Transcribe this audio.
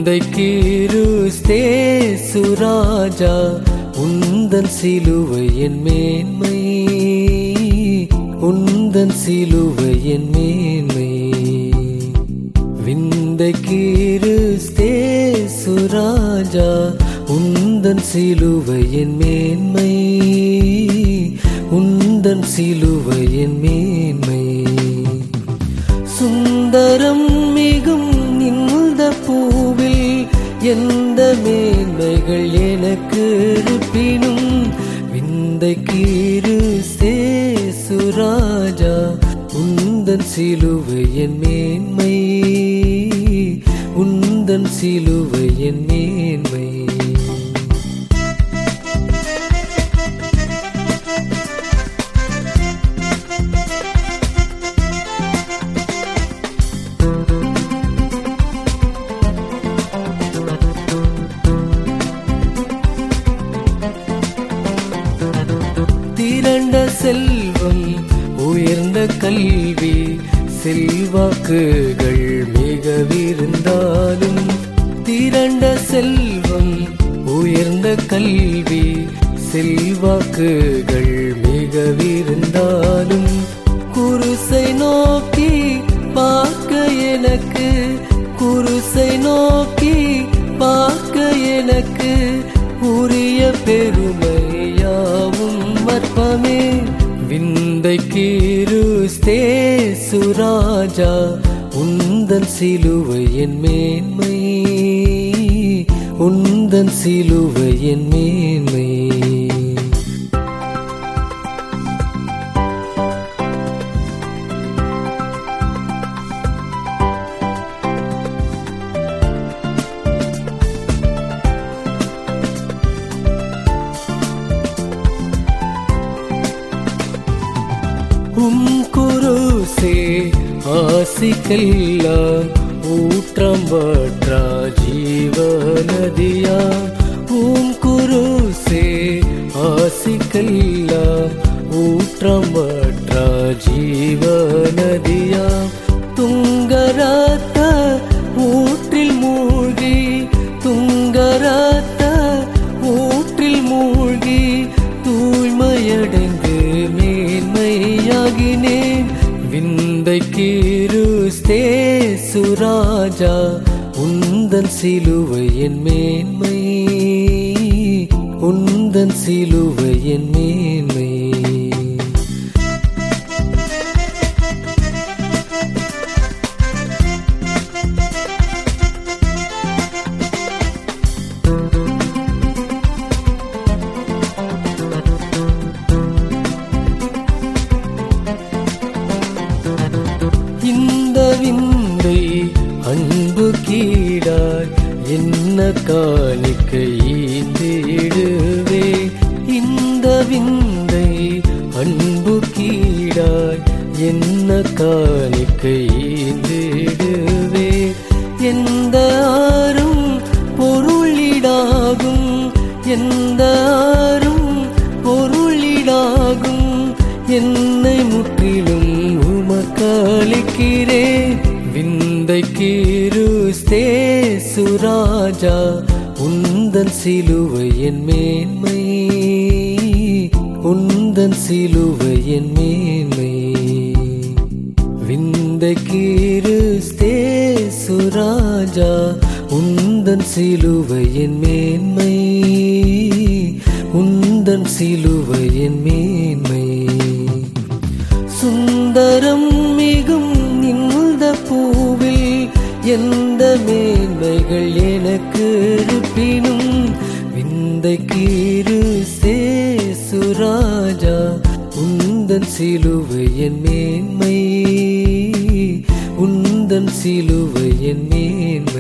விந்தைக்கீருஸ்தே சுராஜா உந்தன் சிலுவை என் மேன்மை உந்தன் சிலுவை என் மேன்மை விந்தைக்கீருஸ்தே சுராஜா உந்தன் சிலுவை என் மேன்மை உந்தன் சிலுவை என் மேன்மை சுந்தரம் மிகும் இந்த பூவில் எந்த மேன்மைகள் எனக்கு இருப்பினும் விந்தை கீரு சுராஜா உந்தன் சிலுவை என் மேன்மை உந்தன் சிலுவை என் மேன்மை திரண்ட செல்வம் உயர்ந்த கல்வி செல்வாக்குகள் மிகவிருந்தாலும் திரண்ட செல்வம் உயர்ந்த கல்வி செல்வாக்குகள் மிகவிருந்தாலும் குருசை நோக்கி பார்க்க எனக்கு குருசை நோக்கி பார்க்க எனக்கு உரிய பெருமையாவும் மற்பமே விந்தை கீருஸ்தே சுராஜா உந்தன் சிலுவை என் மேன்மை உந்தன் சிலுவை என் மேன்மை உம் குருசே ஆசிக்கெல்லாம் ஊற்றம் வற்றா ஜீவநதியா உம் குருசே ஆசிக்கெல்லாம் ஊற்றம் வற்றா ஜீவநதியா துங்கராத்த ஊற்றில் மூழ்கி துங்கராத்த ஊற்றில் மூழ்கி தூய்மையடைந்து மேன்மையாகினேன் விந்தை கீருஸ்தே சுராஜா உந்தன் சிலுவை என் மேன்மை உந்தன் சிலுவை என் மேன்மை இந்த விந்தை அன்பு கீடாய் என்ன காணிக்கை ஈந்திடுவே இந்த விந்தை அன்பு கீடாய் என்ன காணிக்கை ஈந்திடுவே எந்த ஆறும் பொருளிடாகும் எந்த ஆறும் பொருளிடாகும் என்னை முற்றிலும் உமக்களிக்கிறேன் விந்தை கீருஸ்தே சுராஜா உந்தன் சிலுவை என் மேன்மை உந்தன் சிலுவை என் மேன்மை விந்தை கீருஸ்தே சுராஜா உந்தன் சிலுவை என் மேன்மை உந்தன் சிலுவை என் மேன்மை சுந்தரம் மிகும் இந்த பூவில் எந்த மேன்மைகள் எனக்கு இருப்பினும் விந்தை கீரு சுராஜா உந்தன் சிலுவை என் மேன்மை உந்தன் சிலுவை என் மேன்மை